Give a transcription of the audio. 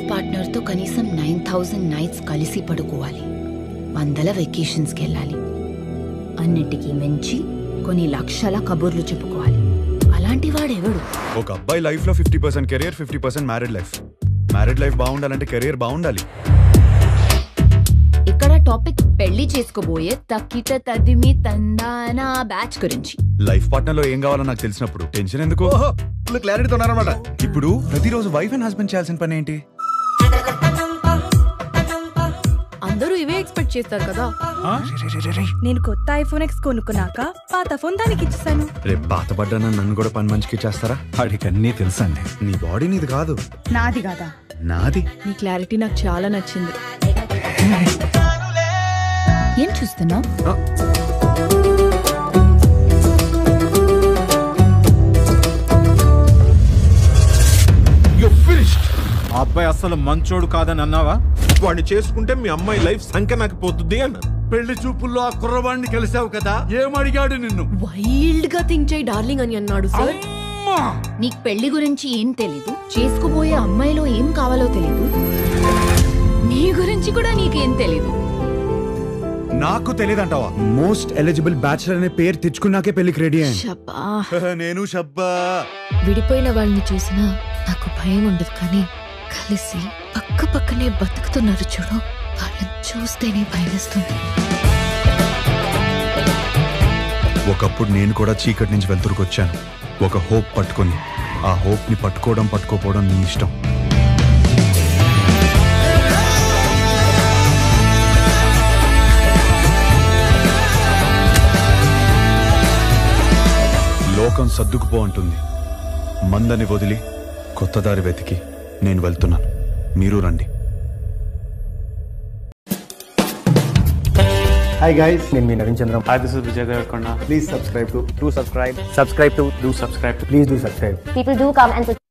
పార్ట్నర్తో కనీసం nine thousand nights కలిసి పడుకోవాలి వందల వెకేషన్స్కి వెళ్ళాలి అన్నిటికీ మించి కొన్ని లక్షల కబుర్లు చెప్పుకోవాలి అలాంటి వాడెవడు ఒక అబ్బాయి లైఫ్ లో fifty percent career fifty percent married life married life బాగుండాలంటే కెరియర్ బాగుండాలి ఇక్కడ టాపిక్ పెళ్లి చేసుకోబోయే తక్కిట తదిమి తందానా బ్యాచ్ గురించి లైఫ్ పార్ట్నర్ లో ఏం కావాలో నాకు తెలిసినప్పుడు టెన్షన్ ఎందుకు ఓహో ఫుల్ క్లారిటీతో ఉన్నారనమాట ఇప్పుడు ప్రతిరోజు వైఫ్ అండ్ హస్బెండ్ చేయాల్సిన పని ఏంటి అందరూ ఇవే ఎక్స్పెక్ట్ చేస్తారు కదా నేను కొత్త ఐఫోన్ ఎక్స్ కొనుక్కున్నాక పాత ఫోన్ దానికి ఇచ్చేసాను రేపు బాధపడ్డాన నన్ను కూడా పని మంచికి చేస్తారా వాడికి అన్నీ తెలుసండి నీ బాడీ నీది కాదు నాది కాదా నాది నీ క్లారిటీ నాకు చాలా నచ్చింది ఏం చూస్తున్నావు ఆ అబ్బాయి అస్సలు మంచోడు కాదని అన్నావా వాడిని చేసుకుంటే మీ అమ్మాయి లైఫ్ సంఖ్య నాకు పోతుంది అన్నారు పెళ్లి చూపుల్లో ఆ కుర్రవాడిని కలిసావు కదా ఏమడిగాడు నిన్ను వైల్డ్ గా థింక్ చేయి డార్లింగ్ అని అన్నాడు సార్ నీకు పెళ్లి గురించి ఏం తెలీదు చేసుకోబోయే అమ్మాయిలో ఏం కావాలో తెలీదు నీ గురించి కూడా నీకేం తెలీదు నాకు తెలియదంటావా మోస్ట్ ఎలిజిబుల్ బ్యాచులర్ అనే పేరు తెచ్చుకున్నాకే పెళ్లికి రెడీ అయ్యాను షబ్బా నేను షబ్బా విడిపోయిన వాళ్ళని చూసినా నాకు భయం ఉండదు కానీ కలిసి పక్క పక్కనే బతుకుతున్నారు చూడు వాళ్ళని చూస్తేనే భయమేస్తుంది ఒకప్పుడు నేను కూడా చీకటి నుంచి వెళ్తురుకొచ్చాను ఒక హోప్ పట్టుకొని ఆ హోప్ ని పట్టుకోవడం పట్టుకోపోవడం నీ ఇష్టం లోకం సర్దుకుపో అంటుంది మందని వదిలి కొత్త దారి వెతికి నేను వెళ్తున్నాను మీరు రండి హాయ్ గైస్ నేను మీ Naveen Chandram Hi, this is Vijay Devarkonda. Please subscribe to Do subscribe. Subscribe to. Do subscribe to. Please do subscribe people do come and